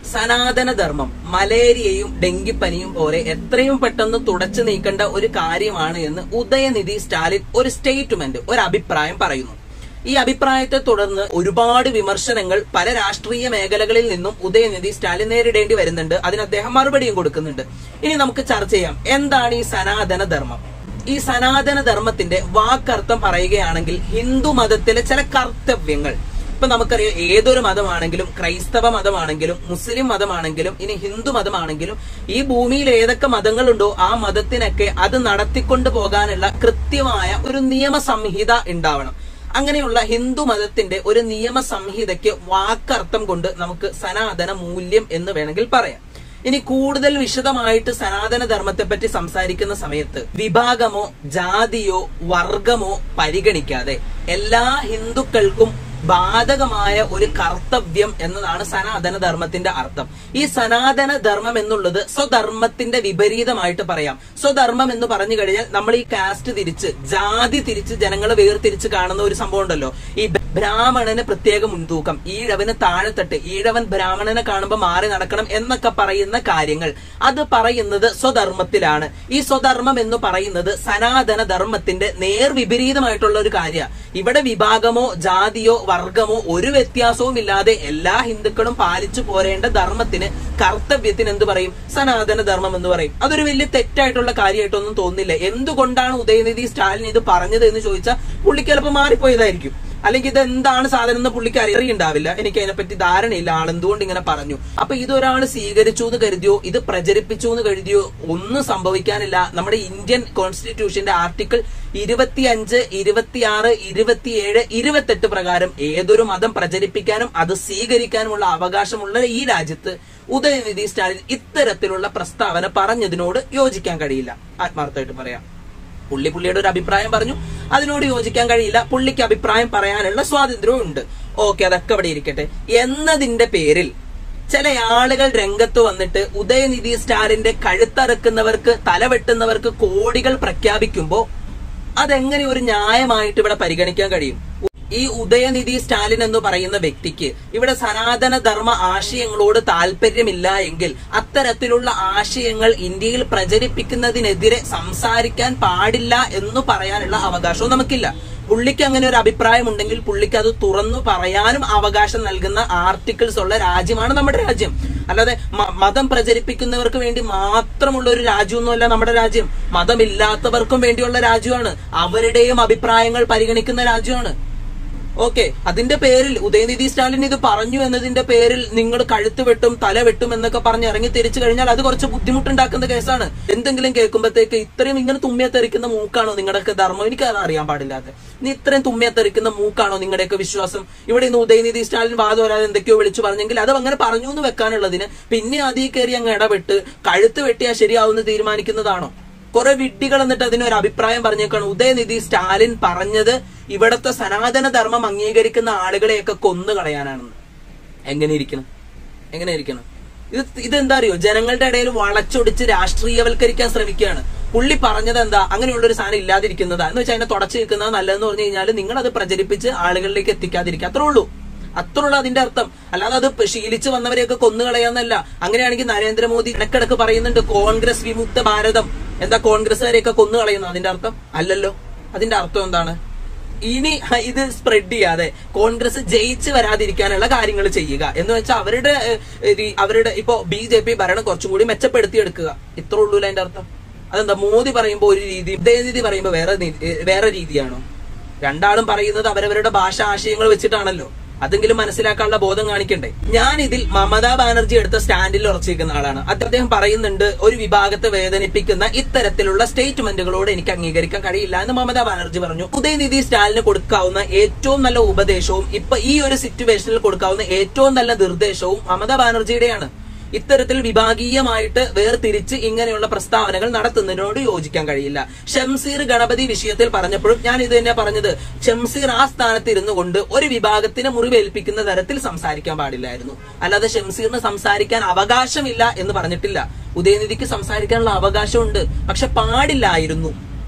സനാതന ധർമ്മം മലേറിയയും ഡെങ്കിപ്പനിയും പോലെ എത്രയും പെട്ടെന്ന് തുടച്ചു നീക്കേണ്ട ഒരു കാര്യമാണ് എന്ന് ഉദയനിധി സ്റ്റാലിൻ ഒരു സ്റ്റേറ്റ്മെന്റ് ഒരു അഭിപ്രായം പറയുന്നു ഈ അഭിപ്രായത്തെ തുടർന്ന് ഒരുപാട് വിമർശനങ്ങൾ പല രാഷ്ട്രീയ മേഖലകളിൽ നിന്നും ഉദയനിധി സ്റ്റാലിൻ നേരിടേണ്ടി വരുന്നുണ്ട് അതിന് അദ്ദേഹം മറുപടിയും കൊടുക്കുന്നുണ്ട് ഇനി നമുക്ക് ചർച്ച ചെയ്യാം എന്താണ് ഈ സനാതന ധർമ്മം ഈ സനാതന ധർമ്മത്തിന്റെ വാക്കർത്ഥം പറയുകയാണെങ്കിൽ ഹിന്ദു മതത്തിലെ ചില കർത്തവ്യങ്ങൾ ഇപ്പൊ നമുക്കറിയാം ഏതൊരു മതമാണെങ്കിലും ക്രൈസ്തവ മതമാണെങ്കിലും മുസ്ലിം മതമാണെങ്കിലും ഇനി ഹിന്ദു മതമാണെങ്കിലും ഈ ഭൂമിയിൽ ഏതൊക്കെ മതങ്ങളുണ്ടോ ആ മതത്തിനൊക്കെ അത് നടത്തിക്കൊണ്ടു പോകാനുള്ള കൃത്യമായ ഒരു നിയമസംഹിത ഉണ്ടാവണം അങ്ങനെയുള്ള ഹിന്ദു മതത്തിന്റെ ഒരു നിയമ സംഹിതയ്ക്ക് വാക്കർത്ഥം കൊണ്ട് നമുക്ക് സനാതന മൂല്യം എന്ന് വേണമെങ്കിൽ പറയാം ഇനി കൂടുതൽ വിശദമായിട്ട് സനാതന ധർമ്മത്തെ പറ്റി സംസാരിക്കുന്ന സമയത്ത് വിഭാഗമോ ജാതിയോ വർഗമോ പരിഗണിക്കാതെ എല്ലാ ഹിന്ദുക്കൾക്കും ബാധകമായ ഒരു കർത്തവ്യം എന്നതാണ് സനാതന ധർമ്മത്തിന്റെ അർത്ഥം ഈ സനാതന ധർമ്മം എന്നുള്ളത് സ്വധർമ്മത്തിന്റെ വിപരീതമായിട്ട് പറയാം സ്വധർമ്മം എന്ന് പറഞ്ഞു കഴിഞ്ഞാൽ നമ്മൾ ഈ കാസ്റ്റ് തിരിച്ച് ജാതി തിരിച്ച് ജനങ്ങളെ വേർതിരിച്ച് കാണുന്ന ഒരു സംഭവം ഉണ്ടല്ലോ ഈ ബ്രാഹ്മണന് പ്രത്യേക മുൻതൂക്കം ഈഴവന് താഴെത്തട്ട് ഈഴവൻ ബ്രാഹ്മണനെ കാണുമ്പോൾ മാറി നടക്കണം എന്നൊക്കെ പറയുന്ന കാര്യങ്ങൾ അത് പറയുന്നത് സ്വധർമ്മത്തിലാണ് ഈ സ്വധർമ്മം എന്ന് പറയുന്നത് സനാതന ധർമ്മത്തിന്റെ നേർ വിപരീതമായിട്ടുള്ള ഒരു കാര്യ ഇവിടെ വിഭാഗമോ ജാതിയോ വർഗമോ ഒരു വ്യത്യാസവും ഇല്ലാതെ എല്ലാ ഹിന്ദുക്കളും പാലിച്ചു പോരേണ്ട ധർമ്മത്തിന് കർത്തവ്യത്തിന് എന്ത് പറയും സനാതന ധർമ്മം എന്ന് പറയും അതൊരു വലിയ തെറ്റായിട്ടുള്ള കാര്യമായിട്ടൊന്നും തോന്നുന്നില്ല എന്തുകൊണ്ടാണ് ഉദയനിധി സ്റ്റാലിൻ ഇത് പറഞ്ഞത് എന്ന് ചോദിച്ചാൽ പുള്ളിക്ക് ചിലപ്പോൾ മാറിപ്പോയതായിരിക്കും അല്ലെങ്കിൽ ഇത് എന്താണ് സാധനം എന്ന് പുള്ളിക്ക് അറിയുണ്ടാവില്ല എനിക്ക് അതിനെപ്പറ്റി ധാരണയില്ല ആൾ എന്തുകൊണ്ട് ഇങ്ങനെ പറഞ്ഞു അപ്പൊ ഇതൊരാൾ സ്വീകരിച്ചു എന്ന് കരുതിയോ ഇത് പ്രചരിപ്പിച്ചു എന്ന് കരുതിയോ ഒന്നും സംഭവിക്കാനില്ല നമ്മുടെ ഇന്ത്യൻ കോൺസ്റ്റിറ്റ്യൂഷന്റെ ആർട്ടിക്കിൾ ഇരുപത്തിയഞ്ച് ഇരുപത്തിയാറ് ഇരുപത്തിയേഴ് ഇരുപത്തെട്ട് പ്രകാരം ഏതൊരു മതം പ്രചരിപ്പിക്കാനും അത് സ്വീകരിക്കാനുമുള്ള അവകാശമുള്ള ഈ രാജ്യത്ത് ഉദയനിധി സ്റ്റാലിൻ ഇത്തരത്തിലുള്ള പ്രസ്താവന പറഞ്ഞതിനോട് യോജിക്കാൻ കഴിയില്ല ആത്മാർത്ഥമായിട്ട് പറയാം പുള്ളി പുള്ളിയുടെ ഒരു അഭിപ്രായം പറഞ്ഞു അതിനോട് യോജിക്കാൻ കഴിയില്ല പുള്ളിക്ക് അഭിപ്രായം പറയാനുള്ള സ്വാതന്ത്ര്യവും ഉണ്ട് ഓക്കെ അതൊക്കെ അവിടെ ഇരിക്കട്ടെ എന്നതിന്റെ പേരിൽ ചില ആളുകൾ രംഗത്ത് വന്നിട്ട് ഉദയനിധി സ്റ്റാലിന്റെ കഴുത്തറക്കുന്നവർക്ക് തലവെട്ടുന്നവർക്ക് കോടികൾ പ്രഖ്യാപിക്കുമ്പോ അതെങ്ങനെ ഒരു ന്യായമായിട്ട് ഇവിടെ പരിഗണിക്കാൻ കഴിയും ഈ ഉദയനിധി സ്റ്റാലിൻ എന്ന് പറയുന്ന വ്യക്തിക്ക് ഇവിടെ സനാതന ധർമ്മ ആശയങ്ങളോട് താല്പര്യമില്ല എങ്കിൽ അത്തരത്തിലുള്ള ആശയങ്ങൾ ഇന്ത്യയിൽ പ്രചരിപ്പിക്കുന്നതിനെതിരെ സംസാരിക്കാൻ പാടില്ല എന്ന് പറയാനുള്ള അവകാശവും നമുക്കില്ല പുള്ളിക്ക് അങ്ങനെ ഒരു അഭിപ്രായം ഉണ്ടെങ്കിൽ പുള്ളിക്ക് അത് തുറന്നു പറയാനും അവകാശം നൽകുന്ന ആർട്ടിക്കിൾസ് ഉള്ള രാജ്യമാണ് നമ്മുടെ രാജ്യം അല്ലാതെ മ- മതം പ്രചരിപ്പിക്കുന്നവർക്ക് വേണ്ടി മാത്രമുള്ള ഒരു രാജ്യമൊന്നുമല്ല നമ്മുടെ രാജ്യം മതമില്ലാത്തവർക്കും വേണ്ടിയുള്ള രാജ്യമാണ് അവരുടെയും അഭിപ്രായങ്ങൾ പരിഗണിക്കുന്ന രാജ്യമാണ് ഓക്കെ അതിന്റെ പേരിൽ ഉദയനിധി സ്റ്റാലിൻ ഇത് പറഞ്ഞു എന്നതിന്റെ പേരിൽ നിങ്ങൾ കഴുത്ത് വെട്ടും തല വെട്ടും എന്നൊക്കെ പറഞ്ഞ് ഇറങ്ങി തിരിച്ചു കഴിഞ്ഞാൽ അത് കുറച്ച് ബുദ്ധിമുട്ടുണ്ടാക്കുന്ന കേസാണ് എന്തെങ്കിലും കേൾക്കുമ്പോഴത്തേക്ക് ഇത്രയും ഇങ്ങനെ തുമ്മിയ തെറിക്കുന്ന മൂക്കാണോ നിങ്ങളുടെയൊക്കെ ധർമ്മം എനിക്ക് അത് അറിയാൻ പാടില്ലാതെ നീ ഇത്രയും തുമ്മിയ തെറിക്കുന്ന മൂക്കാണോ നിങ്ങളുടെയൊക്കെ വിശ്വാസം ഇവിടെ ഇന്ന് ഉദയനിധി സ്റ്റാലിൻ വാദം വരാതെ എന്തൊക്കെയോ വിളിച്ചു പറഞ്ഞെങ്കിൽ അത് അങ്ങനെ പറഞ്ഞു എന്ന് വെക്കാനുള്ളതിന് പിന്നെ അതിൽ കയറി അങ്ങ് ഇടപെട്ട് കഴുത്ത് വെട്ടിയാൽ ശരിയാവുന്ന തീരുമാനിക്കുന്നതാണോ കുറെ വിഡ്ഢികൾ എന്നിട്ട് അതിനൊരു അഭിപ്രായം പറഞ്ഞേക്കാണ് ഉദയനിധി സ്റ്റാലിൻ പറഞ്ഞത് ഇവിടത്തെ സനാതന ധർമ്മം അംഗീകരിക്കുന്ന ആളുകളെയൊക്കെ കൊന്നു കളയാനാണെന്ന് എങ്ങനെ ഇരിക്കണം എങ്ങനെ ഇരിക്കണം ഇത് ഇതെന്താ അറിയോ ജനങ്ങളുടെ ഇടയിൽ വളച്ചൊടിച്ച് രാഷ്ട്രീയവൽക്കരിക്കാൻ ശ്രമിക്കുകയാണ് പുള്ളി പറഞ്ഞത് എന്താ അങ്ങനെയുള്ള ഒരു സാധനം ഇല്ലാതിരിക്കുന്നതാ എന്ന് വെച്ചാൽ അതിനെ തുടച്ചു നിൽക്കുന്നത് നല്ലതെന്ന് പറഞ്ഞു കഴിഞ്ഞാൽ നിങ്ങൾ അത് പ്രചരിപ്പിച്ച് ആളുകളിലേക്ക് എത്തിക്കാതിരിക്കുക അത്രേ ഉള്ളൂ അത്രയുള്ള അതിന്റെ അർത്ഥം അല്ലാതെ അത് ശീലിച്ചു വന്നവരെയൊക്കെ കൊന്നുകളയാന്നല്ല അങ്ങനെയാണെങ്കിൽ നരേന്ദ്രമോദി ഇടക്കിടക്ക് പറയുന്നുണ്ട് കോൺഗ്രസ് വിമുക്ത ഭാരതം എന്താ കോൺഗ്രസ്സുകാരെയൊക്കെ കൊന്നുകളയുന്നു അതിന്റെ അർത്ഥം അല്ലല്ലോ അതിന്റെ അർത്ഥം എന്താണ് ഇനി ഇത് സ്പ്രെഡ് ചെയ്യാതെ കോൺഗ്രസ് ജയിച്ചു വരാതിരിക്കാനുള്ള കാര്യങ്ങൾ ചെയ്യുക എന്ന് വെച്ചാൽ അവരുടെ ഏഹ്, രീ- അവരുടെ ഇപ്പോ ബി ജെ പി ഭരണം കുറച്ചും കൂടി മെച്ചപ്പെടുത്തിയെടുക്കുക ഇത്ര ഉള്ളൂ അതിന്റെ അർത്ഥം അതെന്താ മോദി പറയുമ്പോ ഒരു രീതി ഉദയനിധി പറയുമ്പോ വേറെ നീ- ഏഹ്, വേറെ രീതിയാണോ രണ്ടാളും പറയുന്നത് അവരവരുടെ ഭാഷ ആശയങ്ങൾ വെച്ചിട്ടാണല്ലോ അതെങ്കിലും മനസ്സിലാക്കാനുള്ള ബോധം കാണിക്കണ്ടേ ഞാൻ ഇതിൽ മമതാ ബാനർജി എടുത്ത സ്റ്റാൻഡിൽ ഉറച്ചിരിക്കുന്ന ആളാണ് അത് അദ്ദേഹം പറയുന്നുണ്ട് ഒരു വിഭാഗത്തെ വേദനിപ്പിക്കുന്ന ഇത്തരത്തിലുള്ള സ്റ്റേറ്റ്മെന്റുകളോട് എനിക്ക് അംഗീകരിക്കാൻ കഴിയില്ല എന്ന് മമതാ ബാനർജി പറഞ്ഞു ഉദയനിധി സ്റ്റാലിന് കൊടുക്കാവുന്ന ഏറ്റവും നല്ല ഉപദേശവും ഇപ്പൊ ഈ ഒരു സിറ്റുവേഷനിൽ കൊടുക്കാവുന്ന ഏറ്റവും നല്ല നിർദ്ദേശവും മമതാ ബാനർജിയുടെയാണ് ഇത്തരത്തിൽ വിഭാഗീയമായിട്ട് വേർതിരിച്ച് ഇങ്ങനെയുള്ള പ്രസ്താവനകൾ നടത്തുന്നതിനോട് യോജിക്കാൻ കഴിയില്ല ഷംസീർ ഗണപതി വിഷയത്തിൽ പറഞ്ഞപ്പോഴും ഞാൻ ഇത് തന്നെ പറഞ്ഞത് ഷംസീർ ആ സ്ഥാനത്ത് ഇരുന്നു കൊണ്ട് ഒരു വിഭാഗത്തിന് മുറിവേൽപ്പിക്കുന്ന തരത്തിൽ സംസാരിക്കാൻ പാടില്ലായിരുന്നു അല്ലാതെ ഷംസീറിന് സംസാരിക്കാൻ അവകാശമില്ല എന്ന് പറഞ്ഞിട്ടില്ല ഉദയനിധിക്ക് സംസാരിക്കാനുള്ള അവകാശമുണ്ട് പക്ഷെ പാടില്ലായിരുന്നു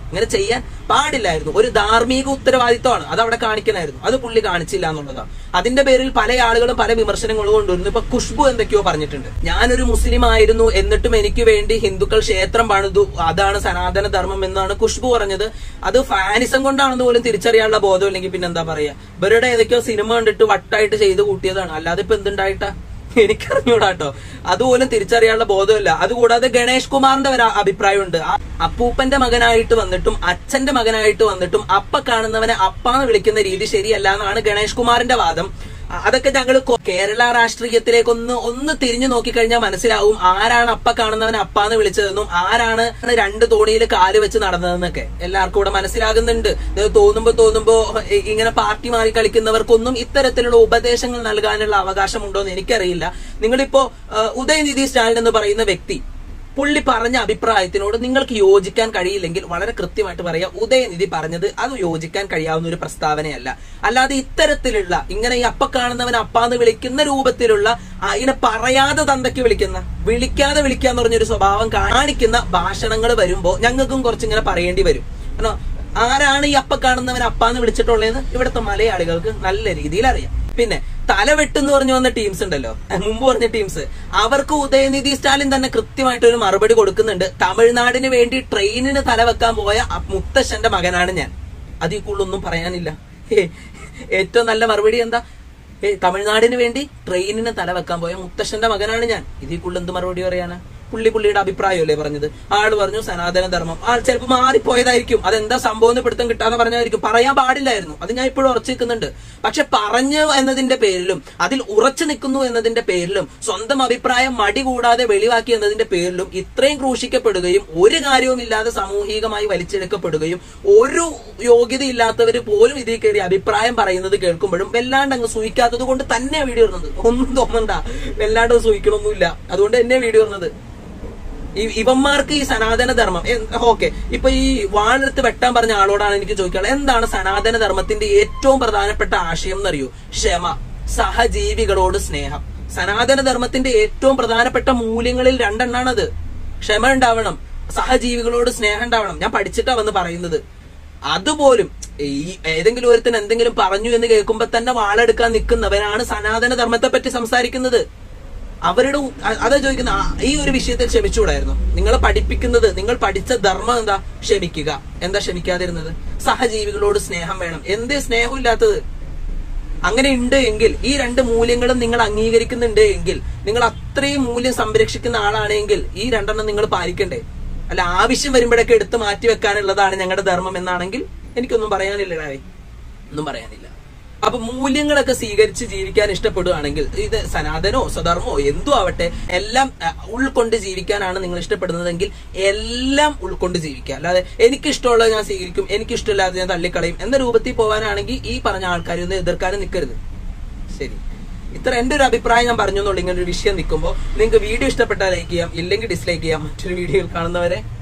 ഇങ്ങനെ ചെയ്യാൻ പാടില്ലായിരുന്നു ഒരു ധാർമ്മിക ഉത്തരവാദിത്വമാണ് അത് അവിടെ കാണിക്കണമായിരുന്നു അത് പുള്ളി കാണിച്ചില്ല എന്നുള്ളതാണ് അതിന്റെ പേരിൽ പല ആളുകളും പല വിമർശനങ്ങളും കൊണ്ടുവരുന്നു ഇപ്പൊ ഖുഷ്ബു എന്തൊക്കെയോ പറഞ്ഞിട്ടുണ്ട് ഞാനൊരു മുസ്ലിം ആയിരുന്നു എന്നിട്ടും എനിക്ക് വേണ്ടി ഹിന്ദുക്കൾ ക്ഷേത്രം പണിതു അതാണ് സനാതന ധർമ്മം എന്നാണ് ഖുഷ്ബു പറഞ്ഞത് അത് ഫാനിസം കൊണ്ടാണെന്ന് പോലും തിരിച്ചറിയാനുള്ള ബോധം ഇല്ലെങ്കിൽ പിന്നെ എന്താ പറയാ ഇവരുടെ ഏതൊക്കെയോ സിനിമ കണ്ടിട്ട് വട്ടായിട്ട് ചെയ്ത് കൂട്ടിയതാണ് അല്ലാതെ ഇപ്പൊ എന്തുണ്ടായിട്ടാ എനിക്കറിഞ്ഞൂടാ കേട്ടോ അതുപോലും തിരിച്ചറിയാനുള്ള ബോധമില്ല അതുകൂടാതെ ഗണേഷ് കുമാറിന്റെ ഒരു അഭിപ്രായമുണ്ട് ആ അപ്പൂപ്പന്റെ മകനായിട്ട് വന്നിട്ടും അച്ഛന്റെ മകനായിട്ട് വന്നിട്ടും അപ്പ കാണുന്നവനെ അപ്പാന്ന് വിളിക്കുന്ന രീതി ശരിയല്ല എന്നാണ് ഗണേഷ് കുമാറിന്റെ വാദം അ- അതൊക്കെ ഞങ്ങൾ കേരള രാഷ്ട്രീയത്തിലേക്ക് ഒന്ന് ഒന്ന് തിരിഞ്ഞു നോക്കിക്കഴിഞ്ഞാൽ മനസ്സിലാവും ആരാണ് അപ്പ കാണുന്നവനെ അപ്പാന്ന് വിളിച്ചതെന്നും ആരാണ് രണ്ട് തോണിയിൽ കാല് വെച്ച് നടന്നതെന്നൊക്കെ എല്ലാവർക്കും ഇവിടെ മനസ്സിലാകുന്നുണ്ട് ഇത് തോന്നുമ്പോ തോന്നുമ്പോ ഇ- ഇങ്ങനെ പാർട്ടി മാറി കളിക്കുന്നവർക്കൊന്നും ഇത്തരത്തിലുള്ള ഉപദേശങ്ങൾ നൽകാനുള്ള അവകാശമുണ്ടോ എന്ന് എനിക്കറിയില്ല നിങ്ങളിപ്പോ ആ, ഉദയനിധി സ്റ്റാലിൻ എന്ന് പറയുന്ന വ്യക്തി പുള്ളി പറഞ്ഞ അഭിപ്രായത്തിനോട് നിങ്ങൾക്ക് യോജിക്കാൻ കഴിയില്ലെങ്കിൽ വളരെ കൃത്യമായിട്ട് പറയാം ഉദയനിധി പറഞ്ഞത് അത് യോജിക്കാൻ കഴിയാവുന്ന ഒരു പ്രസ്താവനയല്ല അല്ലാതെ ഇത്തരത്തിലുള്ള ഇങ്ങനെ ഈ അപ്പ കാണുന്നവൻ അപ്പാന്ന് വിളിക്കുന്ന രൂപത്തിലുള്ള ആ, ഇങ്ങനെ പറയാതെ തന്തയ്ക്ക് വിളിക്കുന്ന വിളിക്കാതെ വിളിക്കാന്ന് പറഞ്ഞൊരു സ്വഭാവം കാണിക്കുന്ന ഭാഷണങ്ങൾ വരുമ്പോ ഞങ്ങൾക്കും കുറച്ചിങ്ങനെ പറയേണ്ടി വരും കാരണം ആരാണ് ഈ അപ്പ കാണുന്നവൻ അപ്പാന്ന് വിളിച്ചിട്ടുള്ളതെന്ന് ഇവിടുത്തെ മലയാളികൾക്ക് നല്ല രീതിയിൽ അറിയാം പിന്നെ തലവെട്ട് എന്ന് പറഞ്ഞു വന്ന ടീംസ് ഉണ്ടല്ലോ മുമ്പ് പറഞ്ഞ ടീംസ് അവർക്ക് ഉദയനിധി സ്റ്റാലിൻ തന്നെ കൃത്യമായിട്ട് ഒരു മറുപടി കൊടുക്കുന്നുണ്ട് തമിഴ്നാടിന് വേണ്ടി ട്രെയിനിന് തലവെക്കാൻ പോയ അ- മുത്തശ്ശന്റെ മകനാണ് ഞാൻ അതിൽ കൂടുതലൊന്നും പറയാനില്ല ഹേ, ഏറ്റവും നല്ല മറുപടി എന്താ ഏ തമിഴ്നാടിന് വേണ്ടി ട്രെയിനിന് തലവെക്കാൻ പോയ മുത്തശ്ശന്റെ മകനാണ് ഞാൻ ഇതിൽ കൂടുതൽ എന്ത് മറുപടി പറയാനാ പുള്ളി പുള്ളിയുടെ അഭിപ്രായമല്ലേ പറഞ്ഞത് ആള് പറഞ്ഞു സനാതന ധർമ്മം ആൾ ചിലപ്പോൾ മാറിപ്പോയതായിരിക്കും അതെന്താ സംഭവം എന്ന് പിടുത്തം കിട്ടാന്ന് പറഞ്ഞതായിരിക്കും പറയാൻ പാടില്ലായിരുന്നു അത് ഞാൻ ഇപ്പോഴും ഉറച്ചു നിൽക്കുന്നുണ്ട് പക്ഷെ പറഞ്ഞു എന്നതിന്റെ പേരിലും അതിൽ ഉറച്ചു നിൽക്കുന്നു എന്നതിന്റെ പേരിലും സ്വന്തം അഭിപ്രായം മടി കൂടാതെ വെളിവാക്കി എന്നതിന്റെ പേരിലും ഇത്രയും ക്രൂശിക്കപ്പെടുകയും ഒരു കാര്യവുമില്ലാതെ സാമൂഹികമായി വലിച്ചെടുക്കപ്പെടുകയും ഒരു യോഗ്യതയില്ലാത്തവര് പോലും ഇതിൽ കയറി അഭിപ്രായം പറയുന്നത് കേൾക്കുമ്പോഴും വല്ലാണ്ട് അങ്ങ് സൂഹിക്കാത്തത് കൊണ്ട് തന്നെ വീഡിയോ ഇടുന്നത് ഒന്നും തോന്നണ്ട വല്ലാണ്ട് സൂഹിക്കണമൊന്നുമില്ല അതുകൊണ്ട് തന്നെ വീഡിയോ ഇടുന്നത് ഈ ഇവന്മാർക്ക് ഈ സനാതന ധർമ്മം ഓക്കെ ഇപ്പൊ ഈ വാഴെടുത്ത് വെട്ടാൻ പറഞ്ഞ ആളോടാണ് എനിക്ക് ചോദിക്കാനുള്ളത് എന്താണ് സനാതന ധർമ്മത്തിന്റെ ഏറ്റവും പ്രധാനപ്പെട്ട ആശയം എന്നറിയോ ക്ഷമ സഹജീവികളോട് സ്നേഹം സനാതന ധർമ്മത്തിന്റെ ഏറ്റവും പ്രധാനപ്പെട്ട മൂല്യങ്ങളിൽ രണ്ടെണ്ണാണത് ക്ഷമ ഉണ്ടാവണം സഹജീവികളോട് സ്നേഹം ഉണ്ടാവണം ഞാൻ പഠിച്ചിട്ടാ വന്ന് പറയുന്നത് അതുപോലും ഈ ഏതെങ്കിലും ഒരുത്തൻ എന്തെങ്കിലും പറഞ്ഞു എന്ന് കേൾക്കുമ്പോ തന്നെ വാളെടുക്കാൻ നിൽക്കുന്നവരാണ് സനാതന ധർമ്മത്തെ പറ്റി സംസാരിക്കുന്നത് അവരുടെ ഉ- അ- അതാ ചോദിക്കുന്ന ആ, ഈ ഒരു വിഷയത്തിൽ ക്ഷമിച്ചുകൂടായിരുന്നു നിങ്ങളെ പഠിപ്പിക്കുന്നത് നിങ്ങൾ പഠിച്ച ധർമ്മം എന്താ ക്ഷമിക്കുക എന്താ ക്ഷമിക്കാതിരുന്നത് സഹജീവികളോട് സ്നേഹം വേണം എന്തേ സ്നേഹമില്ലാത്തത് അങ്ങനെ ഉണ്ട് എങ്കിൽ ഈ രണ്ട് മൂല്യങ്ങളും നിങ്ങൾ അംഗീകരിക്കുന്നുണ്ട് എങ്കിൽ നിങ്ങൾ അത്രയും മൂല്യം സംരക്ഷിക്കുന്ന ആളാണെങ്കിൽ ഈ രണ്ടെണ്ണം നിങ്ങൾ പാലിക്കണ്ടേ അല്ല ആവശ്യം വരുമ്പോഴൊക്കെ എടുത്ത് മാറ്റി വെക്കാനുള്ളതാണ് ഞങ്ങളുടെ ധർമ്മം എന്നാണെങ്കിൽ എനിക്കൊന്നും പറയാനില്ല ഡാവേ ഒന്നും പറയാനില്ല അപ്പൊ മൂല്യങ്ങളൊക്കെ സ്വീകരിച്ച് ജീവിക്കാൻ ഇഷ്ടപ്പെടുകയാണെങ്കിൽ ഇത് സനാതനോ സ്വധർമ്മോ എന്തോ ആവട്ടെ എല്ലാം അഹ്, ഉൾക്കൊണ്ട് ജീവിക്കാനാണ് നിങ്ങൾ ഇഷ്ടപ്പെടുന്നതെങ്കിൽ എല്ലാം ഉൾക്കൊണ്ട് ജീവിക്കുക അല്ലാതെ എനിക്കിഷ്ടമുള്ളത് ഞാൻ സ്വീകരിക്കും എനിക്കിഷ്ടമില്ലാതെ ഞാൻ തള്ളിക്കളയും എന്ന രൂപത്തിൽ പോകാനാണെങ്കിൽ ഈ പറഞ്ഞ ആൾക്കാരൊന്നും എതിർക്കാനും നിൽക്കരുത് ശരി ഇത്ര എന്റെ ഒരു അഭിപ്രായം ഞാൻ പറഞ്ഞു എന്നുള്ളൂ ഇങ്ങനെ ഒരു വിഷയം നിൽക്കുമ്പോൾ നിങ്ങൾക്ക് വീഡിയോ ഇഷ്ടപ്പെട്ടാൽ ലൈക്ക് ചെയ്യാം ഇല്ലെങ്കിൽ ഡിസ്ലൈക്ക് ചെയ്യാം മറ്റൊരു വീഡിയോയിൽ കാണുന്നവരെ